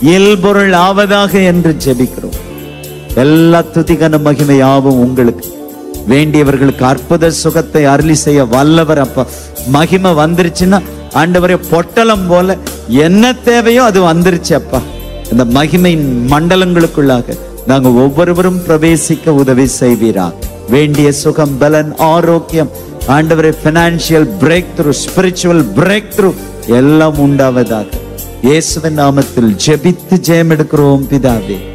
இயல்பொருள் ஆவதாக என்று ஜெபிக்கிறோம் எல்லா துதிகன மகிமை யாவும் உங்களுக்கு வேண்டியவர்களுக்கு அற்புத சுகத்தை அருளி செய்ய வல்லவர் அப்பா மகிமை வந்துருச்சுன்னா ஆண்டவரே பொட்டலம் போல என்ன தேவையோ அது வந்துருச்சு அப்பா இந்த மகிமையின் மண்டலங்களுக்குள்ளாக நாங்க ஒவ்வொருவரும் பிரவேசிக்க உதவி செய்வீரா வேண்டிய சுகம் பலன் ஆரோக்கியம் ஆண்டவரே financial breakthrough spiritual breakthrough எல்லாம் உண்டாவதாக இயேசுவின் நாமத்தில் ஜெபித்து ஜெயம் எடுக்கிறோம் பிதாவே